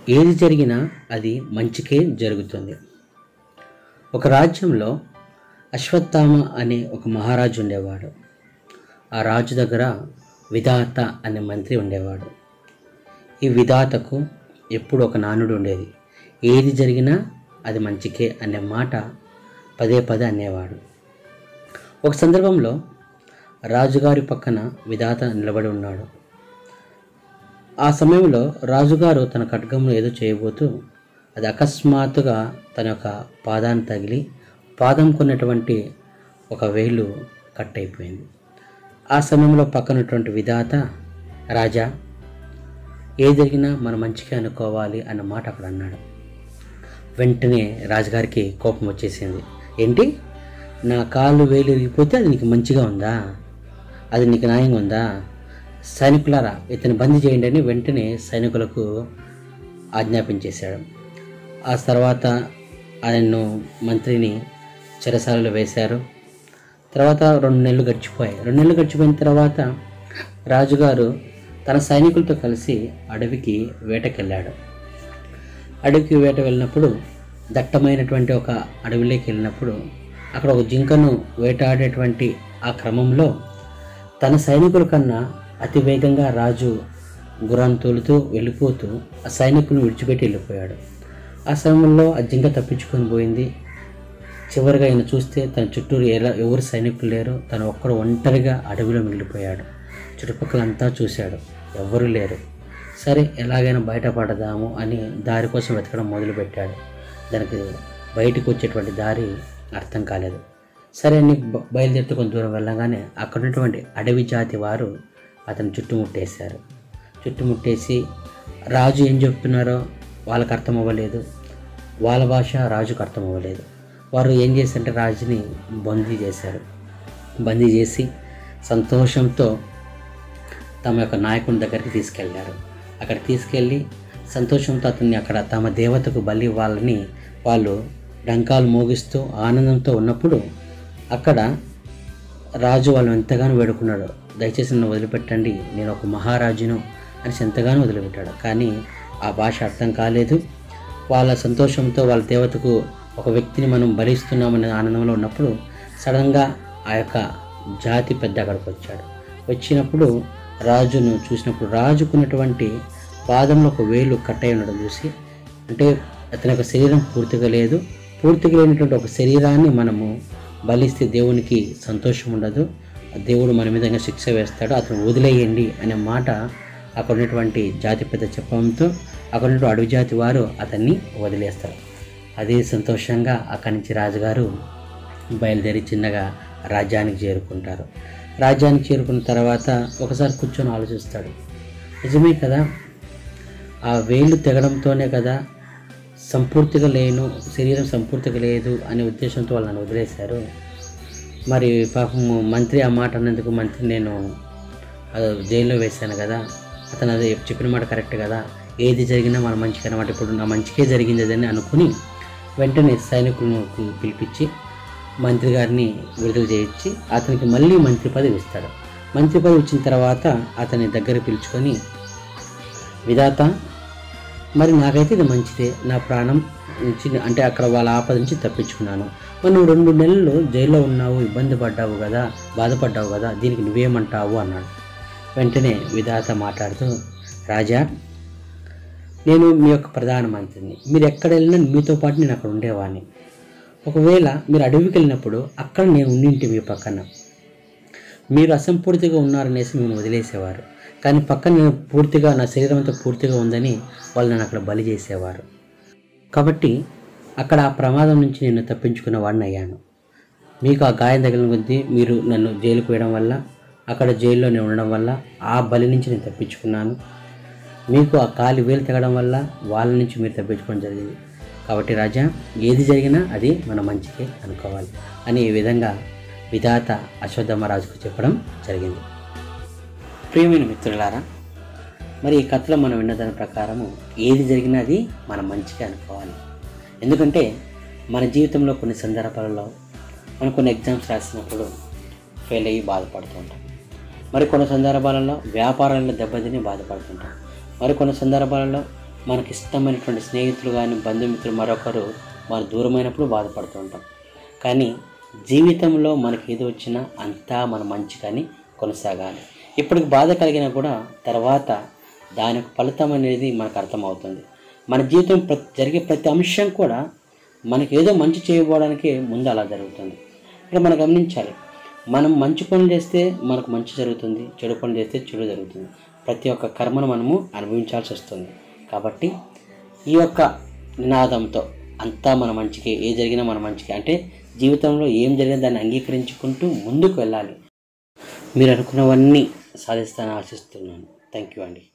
ఏది జరిగినా అది మంచికే జరుగుతుంది ఒక రాజ్యంలో అశ్వత్థామ అనే ఒక మహారాజు ఉండేవాడు ఆ రాజు దగ్గర విధాత అనే మంత్రి ఉండేవాడు ఈ విధాతకు ఎప్పుడు ఒక నానుడు ఉండేది ఏది జరిగినా అది మంచికే అనే మాట పదే పదే అనేవాడు ఒక సందర్భంలో రాజుగారి పక్కన విధాత నిలబడి ఉన్నాడు ఆ సమయంలో రాజుగారు తన ఖడ్గంలో ఏదో చేయబోతూ అది అకస్మాత్తుగా తన యొక్క పాదాన్ని తగిలి పాదం కొన్నటువంటి ఒక వేలు కట్ అయిపోయింది ఆ సమయంలో పక్కనటువంటి విధాత రాజా ఏ జరిగినా మన మంచిగా అనుకోవాలి అన్న మాట అక్కడ అన్నాడు వెంటనే రాజుగారికి కోపం వచ్చేసింది ఏంటి నా కాళ్ళు వేలు ఇరిగిపోతే అది నీకు మంచిగా ఉందా అది నీకు న్యాయంగా ఉందా సైనికులారా ఇతను బందీ చేయండి అని వెంటనే సైనికులకు ఆజ్ఞాపించేశాడు ఆ తర్వాత ఆయన్ను మంత్రిని చెరసాలలో వేశారు తర్వాత రెండు నెలలు గడిచిపోయాయి రెండు నెలలు గడిచిపోయిన తర్వాత రాజుగారు తన సైనికులతో కలిసి అడవికి వేటకెళ్ళాడు అడవికి వేట వెళ్ళినప్పుడు దట్టమైనటువంటి ఒక అడవిలోకి వెళ్ళినప్పుడు అక్కడ ఒక జింకను వేటాడేటువంటి ఆ క్రమంలో తన సైనికుల కన్నా అతి వేగంగా రాజు గుర్రాన్ని తోలుతూ వెళ్ళిపోతూ ఆ సైనికులను విడిచిపెట్టి వెళ్ళిపోయాడు ఆ సమయంలో ఆ జింక తప్పించుకొని పోయింది చివరిగా ఆయన చూస్తే తన చుట్టూరు ఎలా ఎవరు సైనికులు లేరు తను ఒక్కడు ఒంటరిగా అడవిలో మిగిలిపోయాడు చుట్టుపక్కలంతా చూశాడు ఎవ్వరూ లేరు సరే ఎలాగైనా బయటపడదాము అని దారి కోసం వెతకడం మొదలుపెట్టాడు దానికి బయటకు వచ్చేటువంటి దారి అర్థం కాలేదు సరే అని బ- బయలుదేరితే కొంత దూరం వెళ్ళగానే అక్కడ ఉన్నటువంటి అడవి జాతి వారు అతను చుట్టుముట్టేశారు చుట్టుముట్టేసి రాజు ఏం చెప్తున్నారో వాళ్ళకి అర్థం అవ్వలేదు వాళ్ళ భాష రాజుకు అర్థం అవ్వలేదు వారు ఏం చేశారంటే రాజుని బందీ చేశారు బందీ చేసి సంతోషంతో తమ యొక్క నాయకుని దగ్గరికి తీసుకెళ్లారు అక్కడ తీసుకెళ్ళి సంతోషంతో అతన్ని అక్కడ తమ దేవతకు బలి ఇవ్వాలని వాళ్ళు డంకాలు మోగిస్తూ ఆనందంతో ఉన్నప్పుడు అక్కడ రాజు వాళ్ళని ఎంతగానో వేడుకున్నాడు దయచేసి నన్ను వదిలిపెట్టండి నేను ఒక మహారాజును అని ఎంతగానో వదిలిపెట్టాడు కానీ ఆ భాష అర్థం కాలేదు వాళ్ళ సంతోషంతో వాళ్ళ దేవతకు ఒక వ్యక్తిని మనం భరిస్తున్నామనే ఆనందంలో ఉన్నప్పుడు సడన్గా ఆ యొక్క జాతి పెద్ద అక్కడికి వచ్చాడు వచ్చినప్పుడు రాజును చూసినప్పుడు రాజుకున్నటువంటి పాదంలో ఒక వేలు కట్ అయి ఉండడం చూసి అంటే అతని యొక్క శరీరం పూర్తిగా లేదు పూర్తిగా లేనటువంటి ఒక శరీరాన్ని మనము బలిస్తే దేవునికి సంతోషం ఉండదు దేవుడు మన మీద ఇంకా శిక్ష వేస్తాడు అతను వదిలేయండి అనే మాట అక్కడ ఉన్నటువంటి జాతి పెద్ద చెప్పడంతో అక్కడ ఉన్నటువంటి అడవి జాతి వారు అతన్ని వదిలేస్తారు అదే సంతోషంగా అక్కడి నుంచి రాజుగారు బయలుదేరి చిన్నగా రాజ్యానికి చేరుకుంటారు రాజ్యానికి చేరుకున్న తర్వాత ఒకసారి కూర్చొని ఆలోచిస్తాడు నిజమే కదా ఆ వేళ్ళు తెగడంతోనే కదా సంపూర్తిగా లేను శరీరం సంపూర్తిగా లేదు అనే ఉద్దేశంతో వాళ్ళు నన్ను వదిలేశారు మరి పాపం మంత్రి ఆ మాట అన్నందుకు మంత్రి నేను ఆ, జైల్లో వేశాను కదా అతను అదే చెప్పిన మాట కరెక్ట్ కదా ఏది జరిగినా మన మంచికి అనమాట ఇప్పుడు నా మంచికే జరిగింది అదని అనుకుని వెంటనే సైనికులను పిలిపించి మంత్రి గారిని విడుదల చేయించి అతనికి మళ్ళీ మంత్రి పదవి ఇస్తాడు మంత్రి పదవి ఇచ్చిన తర్వాత అతని దగ్గర పిలుచుకొని విధాత మరి నాకైతే ఇది మంచిదే నా ప్రాణం నుంచి అంటే అక్కడ వాళ్ళ ఆపద నుంచి తప్పించుకున్నాను మరి నువ్వు రెండు నెలలు జైల్లో ఉన్నావు ఇబ్బంది పడ్డావు కదా బాధపడ్డావు కదా దీనికి నువ్వేమంటావు అన్నాడు వెంటనే విధాత మాట్లాడుతూ రాజా నేను మీ యొక్క ప్రధానమంత్రిని మీరు ఎక్కడ వెళ్ళినా మీతో పాటు నేను అక్కడ ఉండేవాడిని ఒకవేళ మీరు అడవికి వెళ్ళినప్పుడు అక్కడ నేను ఉండింటి మీ పక్కన మీరు అసంపూర్తిగా ఉన్నారనేసి మేము వదిలేసేవారు కానీ పక్కన నేను పూర్తిగా నా శరీరం అంతా పూర్తిగా ఉందని వాళ్ళు నన్ను అక్కడ బలి చేసేవారు కాబట్టి అక్కడ ఆ ప్రమాదం నుంచి నేను తప్పించుకున్న వాడిని అయ్యాను మీకు ఆ గాయం తగిలిన కొద్దీ మీరు నన్ను జైలుకు వేయడం వల్ల అక్కడ జైల్లో నేను ఉండడం వల్ల ఆ బలి నుంచి నేను తప్పించుకున్నాను మీకు ఆ కాలి వేలు తెగడం వల్ల వాళ్ళ నుంచి మీరు తప్పించుకోవడం జరిగింది కాబట్టి రాజా ఏది జరిగినా అది మన మంచికే అనుకోవాలి అని ఈ విధంగా విధాత అశ్వత్థమరాజుకు చెప్పడం జరిగింది ప్రియమైన మిత్రులారా మరి ఈ కథలో మనం విన్న దాని ప్రకారము ఏది జరిగినా అది మన మంచిగా అనుకోవాలి ఎందుకంటే మన జీవితంలో కొన్ని సందర్భాలలో మనం కొన్ని ఎగ్జామ్స్ రాసినప్పుడు ఫెయిల్ అయ్యి బాధపడుతూ ఉంటాం మరి కొన్ని సందర్భాలలో వ్యాపారాల్లో దెబ్బతిని బాధపడుతుంటాం మరి కొన్ని సందర్భాలలో మనకి ఇష్టమైనటువంటి స్నేహితులు కానీ బంధుమిత్రులు మరొకరు మన దూరమైనప్పుడు బాధపడుతూ ఉంటాం కానీ జీవితంలో మనకి ఏది వచ్చినా అంతా మన మంచి కానీ కొనసాగాలి ఇప్పటికి బాధ కలిగినా కూడా తర్వాత దాని యొక్క ఫలితం అనేది మనకు అర్థమవుతుంది మన జీవితం ప్ర- జరిగే ప్రతి అంశం కూడా మనకి ఏదో మంచి చేయబోవడానికి ముందు అలా జరుగుతుంది ఇక్కడ మనం గమనించాలి మనం మంచి పనులు చేస్తే మనకు మంచి జరుగుతుంది చెడు పనులు చేస్తే చెడు జరుగుతుంది ప్రతి ఒక్క కర్మను మనము అనుభవించాల్సి వస్తుంది కాబట్టి ఈ యొక్క నినాదంతో అంతా మన మంచికి ఏ జరిగినా మన మంచికి అంటే జీవితంలో ఏం జరిగినా దాన్ని అంగీకరించుకుంటూ ముందుకు వెళ్ళాలి మీరు అనుకున్నవన్నీ సాధిస్తానని ఆశిస్తున్నాను థ్యాంక్ యూ అండి